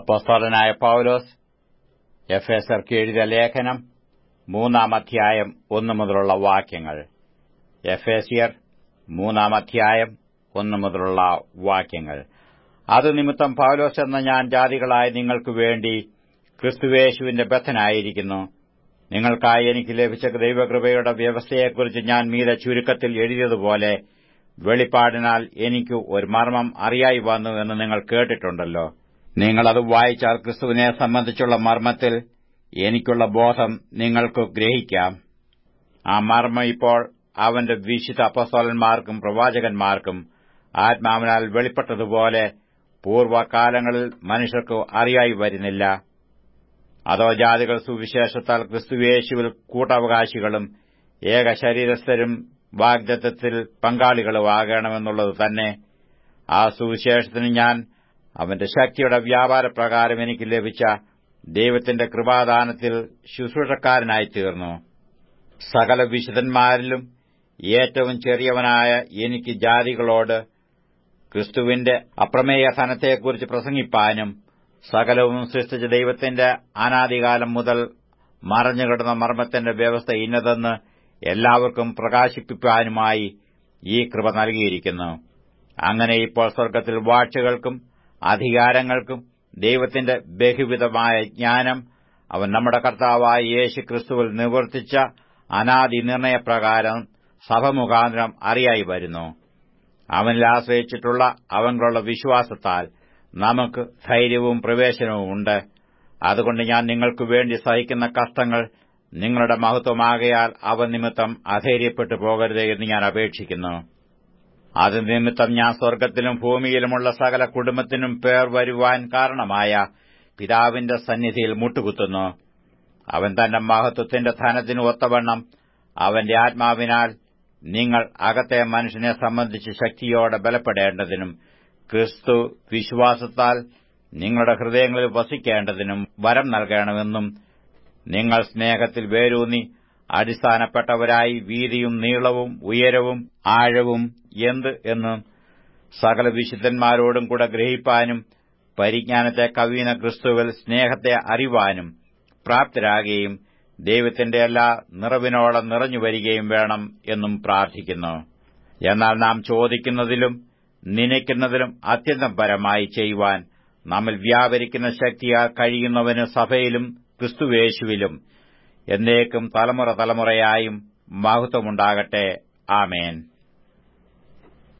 അപ്പോസ്തലനായ പൗലോസ് എഫേസർക്ക് എഴുതിയ ലേഖനം മൂന്നാം അധ്യായം ഒന്നു മുതലുള്ള വാക്യങ്ങൾ എഫേസിയർ മൂന്നാം അധ്യായം ഒന്നു മുതലുള്ള വാക്യങ്ങൾ അത് നിമിത്തം പൗലോസ് എന്ന ഞാൻ ജാതികളായ നിങ്ങൾക്ക് വേണ്ടി ക്രിസ്തുവേശുവിന്റെ ബദ്ധനായിരിക്കുന്നു നിങ്ങൾക്കായി എനിക്ക് ലഭിച്ച ദൈവകൃപയുടെ വ്യവസ്ഥയെക്കുറിച്ച് ഞാൻ മീതെ ചുരുക്കത്തിൽ എഴുതിയതുപോലെ വെളിപ്പാടിനാൽ എനിക്ക് ഒരു മർമ്മം അറിയായി വന്നു എന്ന് നിങ്ങൾ കേട്ടിട്ടുണ്ടല്ലോ നിങ്ങളത് വായിച്ചാൽ ക്രിസ്തുവിനെ സംബന്ധിച്ചുള്ള മർമ്മത്തിൽ എനിക്കുള്ള ബോധം നിങ്ങൾക്ക് ഗ്രഹിക്കാം ആ മർമ്മം ഇപ്പോൾ അവന്റെ വിശുദ്ധ അപ്പസ്തോലന്മാർക്കും പ്രവാചകന്മാർക്കും ആത്മാവിനാൽ വെളിപ്പെട്ടതുപോലെ പൂർവ്വകാലങ്ങളിൽ മനുഷ്യർക്ക് അറിയായി വരുന്നില്ല അതോ ജാതികൾ സുവിശേഷത്താൽ ക്രിസ്തുവേശുവിൽ കൂട്ടവകാശികളും ഏക ശരീരസ്ഥരും വാഗ്ദത്തത്തിൽ പങ്കാളികളും ആകണമെന്നുള്ളത് തന്നെ ആ സുവിശേഷത്തിന് ഞാൻ അവന്റെ ശക്തിയുടെ വ്യാപാരപ്രകാരം എനിക്ക് ലഭിച്ച ദൈവത്തിന്റെ കൃപാദാനത്തിൽ ശുശ്രൂഷക്കാരനായി തീർന്നു സകല വിശുദ്ധന്മാരിലും ഏറ്റവും ചെറിയവനായ എനിക്ക് ജാതികളോട് ക്രിസ്തുവിന്റെ അപ്രമേയ ധനത്തെക്കുറിച്ച് പ്രസംഗിപ്പാനും സകലവും സൃഷ്ടിച്ച ദൈവത്തിന്റെ അനാദികാലം മുതൽ മറഞ്ഞുകിടന്ന മർമ്മത്തിന്റെ വ്യവസ്ഥ ഇന്നതെന്ന് എല്ലാവർക്കും പ്രകാശിപ്പിക്കാനുമായി ഈ കൃപ നൽകിയിരിക്കുന്നു അങ്ങനെ ഇപ്പോൾ സ്വർഗത്തിൽ വാഴ്ചകൾക്കും അധികാരങ്ങൾക്കും ദൈവത്തിന്റെ ബഹുവിധമായ ജ്ഞാനം അവൻ നമ്മുടെ കർത്താവായ യേശു ക്രിസ്തുവിൽ നിവർത്തിച്ച അനാദി നിർണയപ്രകാരം സഭ മുഖാന്തരം അറിയായി വരുന്നു അവനിൽ ആശ്രയിച്ചിട്ടുള്ള അവനുള്ള വിശ്വാസത്താൽ നമുക്ക് ധൈര്യവും പ്രവേശനവും ഉണ്ട് അതുകൊണ്ട് ഞാൻ നിങ്ങൾക്ക് വേണ്ടി സഹിക്കുന്ന കഷ്ടങ്ങൾ നിങ്ങളുടെ മഹത്വമാകയാൽ അവ നിമിത്തം അധൈര്യപ്പെട്ടു പോകരുത് എന്ന് ഞാൻ അപേക്ഷിക്കുന്നു അത് നിമിത്തം ഞാൻ സ്വർഗത്തിലും ഭൂമിയിലുമുള്ള സകല കുടുംബത്തിനും പേർ വരുവാൻ കാരണമായ പിതാവിന്റെ സന്നിധിയിൽ മുട്ടുകുത്തുന്നു അവൻ തന്റെ മഹത്വത്തിന്റെ ധനത്തിന് ഒത്തവണ്ണം അവന്റെ ആത്മാവിനാൽ നിങ്ങൾ അകത്തെ മനുഷ്യനെ സംബന്ധിച്ച് ശക്തിയോടെ ബലപ്പെടേണ്ടതിനും ക്രിസ്തു വിശ്വാസത്താൽ നിങ്ങളുടെ ഹൃദയങ്ങളിൽ വസിക്കേണ്ടതിനും വരം നൽകണമെന്നും നിങ്ങൾ സ്നേഹത്തിൽ വേരൂന്നി അടിസ്ഥാനപ്പെട്ടവരായി വീതിയും നീളവും ഉയരവും ആഴവും എന്ത് എന്നും സകല വിശുദ്ധന്മാരോടും കൂടെ ഗ്രഹിപ്പാനും പരിജ്ഞാനത്തെ കവിയുന്ന ക്രിസ്തുവിൽ സ്നേഹത്തെ അറിവാനും പ്രാപ്തരാകുകയും ദൈവത്തിന്റെ എല്ലാ നിറവിനോളം നിറഞ്ഞു വരികയും വേണം എന്നും പ്രാർത്ഥിക്കുന്നു എന്നാൽ നാം ചോദിക്കുന്നതിലും നനയ്ക്കുന്നതിലും അത്യന്തം പരമായി ചെയ്യുവാൻ നമ്മിൽ വ്യാപരിക്കുന്ന ശക്തിയാൽ കഴിയുന്നവന് സഭയിലും ക്രിസ്തുവേശുവിലും എന്നേക്കും തലമുറ തലമുറയായും മഹത്വമുണ്ടാകട്ടെ ആമേൻ